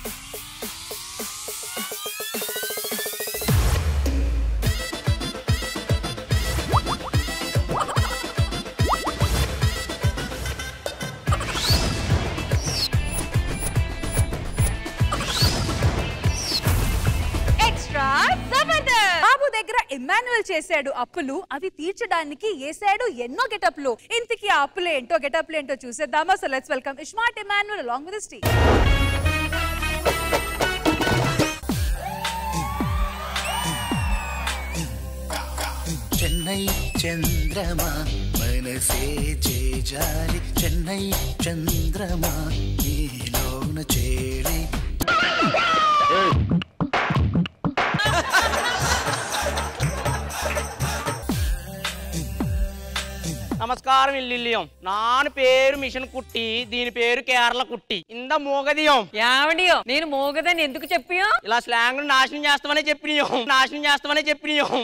Extra Jabardasth బాబు దగ్గర Emmanuel చేశాడు అప్పులు అవి తీర్చడానికి వేసాడు ఎన్నో గెటప్లు ఇంతకీ ఆ అప్పులు ఏంటో గెటప్లు ఏంటో చూసేద్దామా so let's welcome smart Emmanuel along with స్టీ చెన్నై చంద్రమా మనసే చేజారి చెన్నై చంద్రమా నీలోన చేరి నమస్కారం ఇల్లిల్లియం నాన్న పేరు మిషన్ కుట్టి దీని పేరు కేరళ కుట్టి ఇంద మూగదియం యావడియో నేను మోగదని ఎందుకు చెప్పియో ఇలా స్లాంగ్ నాశనం చేస్తామని చెప్పినయం నాశనం చేస్తామని చెప్పినయం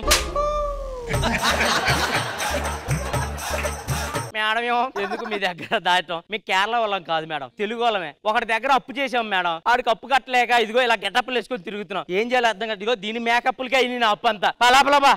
మేడం ఏమో ఎందుకు మీ దగ్గర దాటం మీ కేరళ వాళ్ళం కాదు మేడం తెలుగు వాళ్ళమే ఒకటి దగ్గర అప్పు చేసాం మేడం ఆడికి అప్పు కట్టలేక ఇదిగో ఇలా గెటప్లు వేసుకొని తిరుగుతున్నాం ఏం చేయాలి అర్థం కాదు ఇదిగో దీని మేకప్లకి అయింది నా అప్పు అంతా పలాపలబా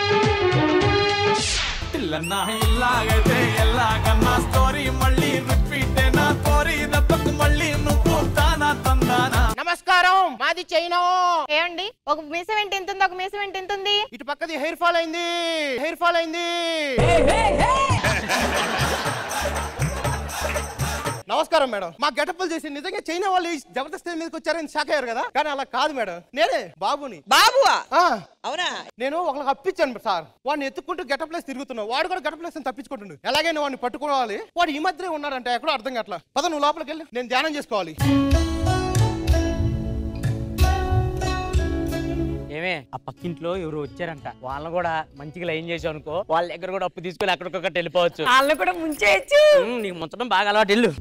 పిల్లన్న ఇల్లాగైతే ఎల్లాగన్నా స్టోరీ మళ్ళీ రిపీట్ నా స్టోరీ దెబ్బకు మళ్ళీ నువ్వు తానా తందానా నమస్కారం మాది చైనా ఏమండి ఒక మీసం ఏంటి ఎంత ఉంది ఒక మీసం ఏంటి ఎంత ఉంది ఇటు పక్కది హెయిర్ ఫాల్ అయింది హెయిర్ ఫాల్ అయింది నమస్కారం మేడం మా గెటప్లు చేసి నిజంగా చైనా వాళ్ళు ఈ జబర్దస్త్ స్టేజ్ మీదకి వచ్చారని షాక్ అయ్యారు కదా కానీ అలా కాదు మేడం నేనే బాబుని బాబువా ఆ, అవునా నేను ఒకరికి అప్పించాను సార్ వాడిని ఎత్తుకుంటూ గెటప్ లేసి తిరుగుతున్నావు వాడు కూడా గెటప్ లేసి తప్పించుకుంటుండు ఎలాగైనా వాడిని పట్టుకోవాలి వాడు ఈ మధ్యనే ఉన్నాడంటే ఎక్కడో అర్థం కావట్లా పద నువ్వు లోపలికి వెళ్ళి నేను ధ్యానం చేసుకోవాలి ఏమే ఆ పక్కింట్లో ఎవరు వచ్చారంట వాళ్ళని కూడా మంచిగా లైన్ చేసావు అనుకో వాళ్ళ దగ్గర కూడా అప్పు తీసుకొని అక్కడికొకటి వెళ్ళిపోవచ్చు వాళ్ళని కూడా ముంచేయచ్చు ఉమ్, నీకు ముంచడం బాగా అలవాటు వెళ్ళు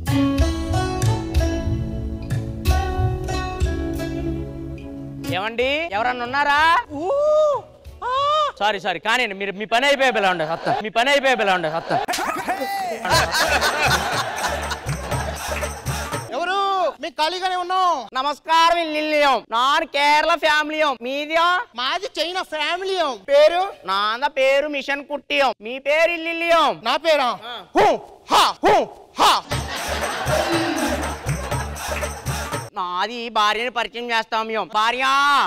ఏమండి ఎవరన్నా ఉన్నారా సారీ సారీ కానీ మీరు మీ పని అయిపోయే పిల్ల ఉండే సత్తం మీ పని అయిపోయే పిల్ల ఉండే సత్తం ఎవరు మీకు ఖాళీగానే ఉన్నాం నమస్కారం ఇల్లిల్లియం నాన్ కేరళ ఫ్యామిలీయం మీదియో మాది చైనా ఫ్యామిలీ పేరు నాన్న పేరు మిషన్ కుట్టియం మీ పేరు ఇల్లిల్లియం నా పేరా హూ హా హూ హా నాది భార్యని పరిచయం చేస్తాం మేము భార్య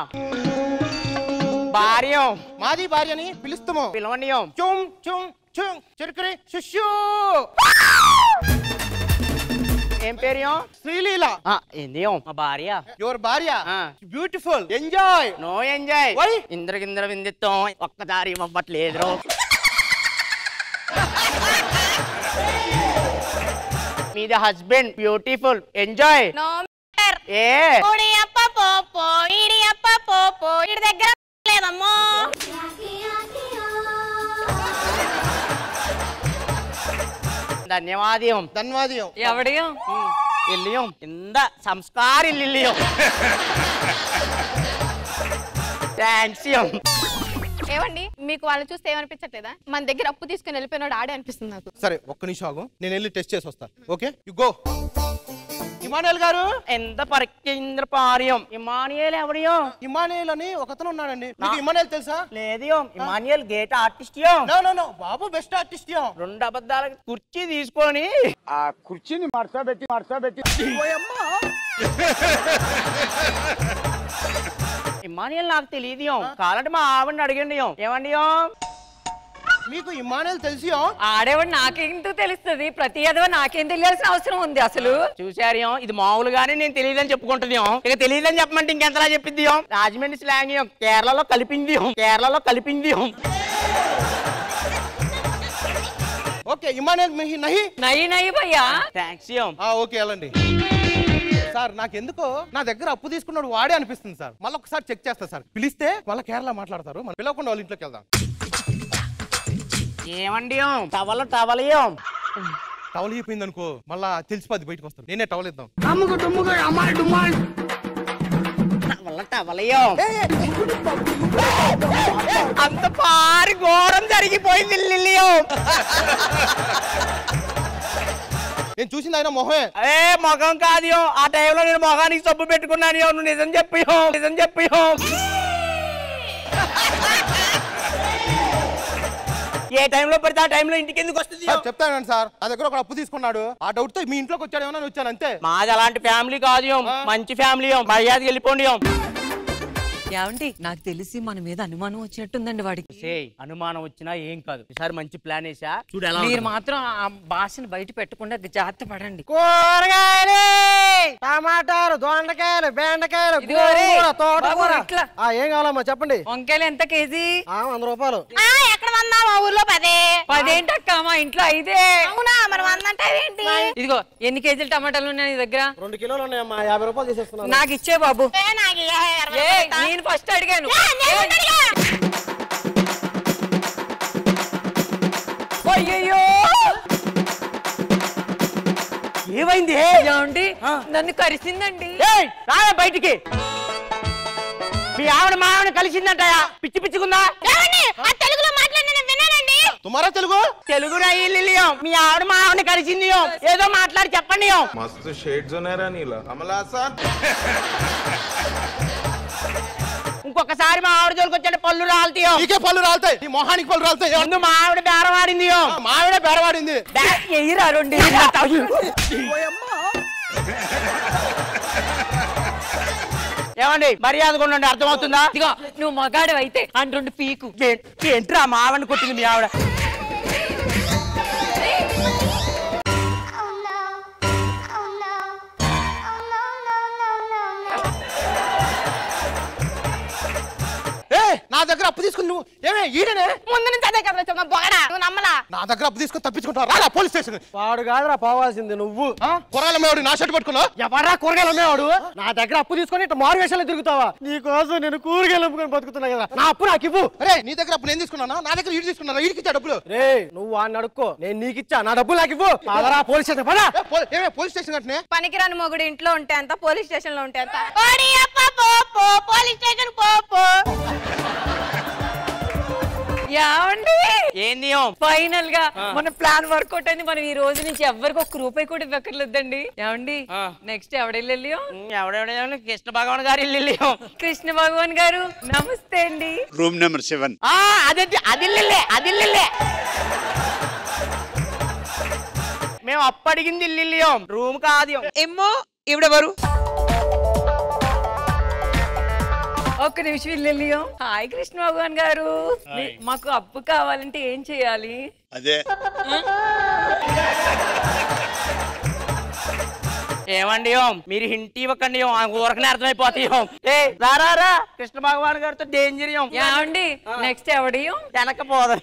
భార్య మాది భార్యని పిలుస్తాము పిలవనియం చుమ్ చుమ్ చుమ్ చిరుకరి శిష్యు ఏం పేరు శ్రీలీల ఏందియం మా భార్య యువర్ భార్య ఆ. Beautiful enjoy no enjoy Why? ఇంద్రకింద్ర విందిత్తం ఒక్కదారి ఇవ్వట్లేదు మీది హస్బెండ్ బ్యూటిఫుల్ ఎంజాయ్ నో ఏ పోడి అప్ప పోపో ఈడి అప్ప పోపో ఈడి దగ్గర లేదమ్మో ధన్యవాదం ధన్యవాదం ఎవడియో ఇల్లియం ఇంద సంస్కార ఇల్లియం థ్యాంక్స్ ఏమండి మీకు వాళ్ళని చూస్తే ఏమనిపించట్లేదా మన దగ్గర అప్పు తీసుకుని వెళ్ళిపోయినాడు ఆడే అనిపిస్తుంది నాకు సరే ఒక్క నిమిషం ఆగు నేను వెళ్ళి టెస్ట్ చేసి వస్తా ఓకే యు గో ఇమానుయల్ గారు ఎంత పరీక్ష పార్యం ఇమానియల్ ఎవరియో ఇమానుయల్ అని ఒకతను ఉన్నాడండి మీకు ఇమానుయల్ తెలుసా లేదు ఇమానియల్ గేట్ ఆర్టిస్ట్ యో నో నో నో బాబు బెస్ట్ ఆర్టిస్ట్ యో రెండు అబద్ధాలకి కుర్చీ తీసుకొని ఆ కుర్చీని మడతబెట్టి మడతబెట్టి ఇమానియల్ నాకు తెలియదు కావాలంటే మా ఆవిడని అడిగండి ఏమండి మీకు ఇమానుయల్ తెలిసి ఆడేవాడు నాకేంటో తెలుస్తుంది ప్రతి ఏదో నాకేం తెలియాల్సిన అవసరం ఉంది అసలు చూసారు ఇది మామూలుగానే నేను తెలియదని చెప్పుకుంటుంది ఇక తెలియదని చెప్పమంటే ఇంకెంతలా చెప్పిద్ది రాజమండ్రి స్లాంగ్ కేరళలో కలిపింది కేరళలో కలిపింది ఓకే ఇమానుయల్ మిహి నహి నయ్యి నయ్యి భయ్యా థ్యాంక్స్ ఆ ఓకే వెళ్ళండి సార్ నాకు ఎందుకో నా దగ్గర అప్పు తీసుకున్నాడు వాడే అనిపిస్తుంది సార్ మళ్ళీ ఒకసారి చెక్ చేస్తా సార్ పిలిస్తే మళ్ళీ కేరళ మాట్లాడతారు మనం పిలవకుండా వాళ్ళ ఇంట్లోకి వెళ్దాం ఏమండి టవల్ టవలియం టవల్ అయిపోయింది అనుకో మళ్ళా తెలిసిపోద్ది బయటకు వస్తాను నేనే టవల్ ఇద్దాం టవల్ టవలియం అంత పారి ఘోరం జరిగిపోయింది లిల్లియం నేను చూసింది ఆయన మొహమే అరే మొఖం కాదు ఆ టైంలో నేను మొఖానికి సబ్బు పెట్టుకున్నాను నువ్వు నిజం చెప్పి నిజం చెప్పి ఏ టైంలో పడితే ఆ టైంలో ఇంటికి ఎందుకు వస్తుంది సార్ చెప్తాను సార్ నా దగ్గర ఒక అప్పు తీసుకున్నాడు ఆ డౌట్ తో మీ ఇంట్లోకి వచ్చాడేమో అని వచ్చాను అంతే మాది అలాంటి ఫ్యామిలీ కాదు మంచి ఫ్యామిలీ మర్యాదకి వెళ్ళిపోండి ఏమండి నాకు తెలిసి మన మీద అనుమానం వచ్చినట్టుందండి వాడికి సేయ్ అనుమానం వచ్చినా ఏం కాదు ఈసారి మంచి ప్లాన్ వేసా చూడు ఎలా మీరు ఉంటుందో. మాత్రం ఆ భాషను బయట పెట్టకుండా జాగ్రత్త పడండి కూరగాయలు టమాటాలు దొండకాయలు బెండకాయలు ఇదిగో రే, గోంగూర, బాబు, తోటకూర ఇట్లా. ఆ, ఏం కావాలమ్మా చెప్పండి వంకాయలు ఎంత కేజీ ఆ, వంద రూపాయలు ఎక్కడ వందా మా ఊర్లో పదే పదేంటక్క మా ఇంట్లో ఐదే అవునా మరి వందంటావేంటి ఇదిగో ఎన్ని కేజీలు టమాటాలు ఉన్నాయి నీ దగ్గర రెండు కిలోలు ఉన్నాయమ్మా యాభై రూపాయలు తీసేస్తున్నాను నాకు ఇచ్చే బాబు ఏ, నాకు ఏ, ఇరవై ఏ రూపాయలు నేను ఫస్ట్ అడిగాను ఏ, నేను అడిగా. అయ్యయ్యో ఏమైంది ఏమండి నన్ను కరిసిందండి ఏయ్, రావే బయటికి మీ ఆవిడ మా ఆవిడ కలిసిందంటయా పిచ్చి పిచ్చుకుందా ఏమండి? ఆ తెలుగులో మాట్లాడిన నేను విన్నానండి తుమారా తెలుగు తెలుగు రయ్యిల్లియం మీ ఆవిడ మా ఆవిడ కలిసింది ఏదో మాట్లాడి చెప్పండి मस्त शेड जो नाही राणीला आम्हाला असा ఇంకొకసారి మా ఆవిడ జోలికి వచ్చాడు పళ్ళు రాలుతాయో నీకే పళ్ళు రాలుతాయి నీ మొహానికి పళ్ళు రాలుతాయి ముందు మా ఆవిడ బేరం ఆడింది మావిడే బేరవాడింది ఎయ్యిరా రెండు ఏమండి మర్యాదగా ఉండండి అర్థమవుతుందా ఇదిగో నువ్వు మగాడు అయితే అని రెండు పీకు ఏ- ఏంట్రా మా ఆవిడని కొట్టింది మీ ఆవిడ ఏ నా దగ్గర అప్పు తీసుకుని నువ్వు ఏమే ఈడనే ముందు నుంచి అదే కదా వచ్చావు, మా బొగడా నువ్వు నమ్మలా నా దగ్గర అప్పు తీసుకుని తప్పించుకుంటావు రాలా పోలీస్ స్టేషన్ వాడు కాదురా పోవాల్సింది నువ్వు కూరగాయల మేవాడు నా షర్ట్ పట్టుకున్నావు ఎవరా కూరగాయలు అమ్మేవాడు నా దగ్గర అప్పు తీసుకొని ఇట్లా మారు వేషాలు తిరుగుతావా నీ కోసం నేను కూరగాయలు అమ్ముకొని బతుకుతున్నా కదా నా అప్పు నాకు ఇవ్వు అరే నీ దగ్గర అప్పు నేను తీసుకున్నానా నా దగ్గర ఈడు తీసుకున్నానా ఈడికి ఇచ్చా డబ్బులు రే నువ్వు వాడిని అడుక్కో నేను నీకు ఇచ్చా నా డబ్బులు నాకు ఇవ్వు పదరా పోలీస్ స్టేషన్ పదా ఏ, పో- ఏమే పోలీస్ స్టేషన్ కట్టనే పనికిరాని మొగుడు ఇంట్లో ఉంటే అంత పోలీస్ స్టేషన్ లో ఉంటే అంత ఓడి అప్ప పో పో పోలీస్ స్టేషన్ పో పో ఏమండి ఏంది ఫైనల్ గా మన ప్లాన్ వర్కౌట్ అయింది మనం ఈ రోజు నుంచి ఎవరికి ఒక్క రూపాయి కూడా ఇవ్వక్కర్లేదండి ఏమండి ఆ. నెక్స్ట్ ఎవడెళ్ళి ఎవడెవడ కృష్ణ భగవాన్ గారి ఇల్లు కృష్ణ భగవాన్ గారు నమస్తే అండి రూమ్ నెంబర్ సెవెన్ అదే అది ఇల్లులే అది ఇల్లులే మేము అప్పడిగింది ఇల్లు రూమ్ కాదు ఏమో ఇవిడెవరు ఒక్క నిమిషం ఇల్లెలియో హాయ్ కృష్ణ భగవాన్ గారు మీ- మాకు అప్పు కావాలంటే ఏం చేయాలి అదే ఏమండి ఓం మీరు హింట్ ఇవ్వకండి ఓం ఆ ఊరకనే అర్థమైపోతాయి ఓం ఏ రారా రా కృష్ణ భగవాన్ గారితో డేంజర్ ఓం ఏమండి నెక్స్ట్ ఎవడియో వెనకపోదు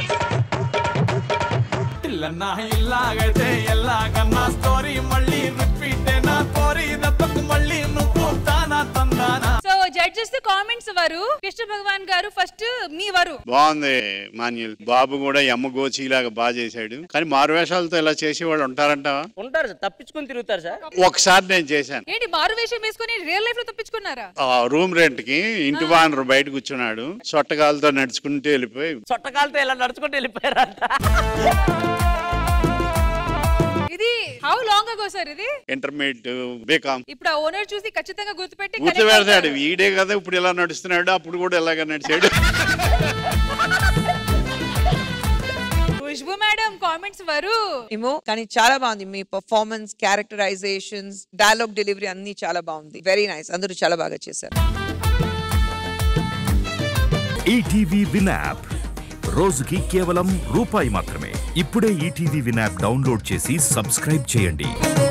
ఇల్లన్నా ఇల్లాగైతే ఎల్లాగన్నా స్టోరీ మళ్ళీ రిపీట్ నా కోరి దెబ్బకు మళ్ళీ నువ్వు తానా తందానా సో జడ్జెస్ కామెంట్స్ వారు కృష్ణ భగవాన్ గారు ఫస్ట్ మీ వారు బాగుంది మాన్యుల్ బాబు కూడా ఎమ్మ గోచిలాగా బాగా చేశాడు కానీ మారువేషాలతో ఇలా చేసేవాళ్ళు ఉంటారంటావా ఉంటారు సార్ తప్పించుకుని తిరుగుతారు సార్ ఒకసారి నేను చేశాను ఏంటి మారు వేషం వేసుకొని రియల్ లైఫ్ లో తప్పించుకున్నారా ఆ రూమ్ రెంట్ కి ఇంటి వానరు బయట కూర్చున్నాడు సొట్టకాలతో నడుచుకుంటూ వెళ్ళిపోయి చుట్టకాలతో ఇలా నడుచుకుంటూ వెళ్ళిపోయారంట ఇది హౌ లాంగ్ అగో సార్ ఇది ఇంటర్మీడియట్ బీకామ్ ఇప్పుడు ఆ ఓనర్ చూసి ఖచ్చితంగా గుర్తుపెట్టి గుర్తు connect పెడతాడు అవుతారు. వీడే కదా ఇప్పుడు ఇలా నడుస్తున్నాడు అప్పుడు కూడా ఇలాగ నడిచాడు ఖుష్బు మేడం కామెంట్స్ వరు ఏమో కానీ చాలా బాగుంది మీ పర్ఫార్మెన్స్ క్యారెక్టరైజేషన్స్ డైలాగ్ డెలివరీ అన్ని చాలా బాగుంది వెరీ నైస్ అందరూ చాలా బాగా చేశారు ఈటీవీ విన్ యాప్ రోజుకి కేవలం రూపాయి మాత్రమే ఇప్పుడే ఈటీవీ విన్ యాప్ డౌన్లోడ్ చేసి సబ్స్క్రైబ్ చేయండి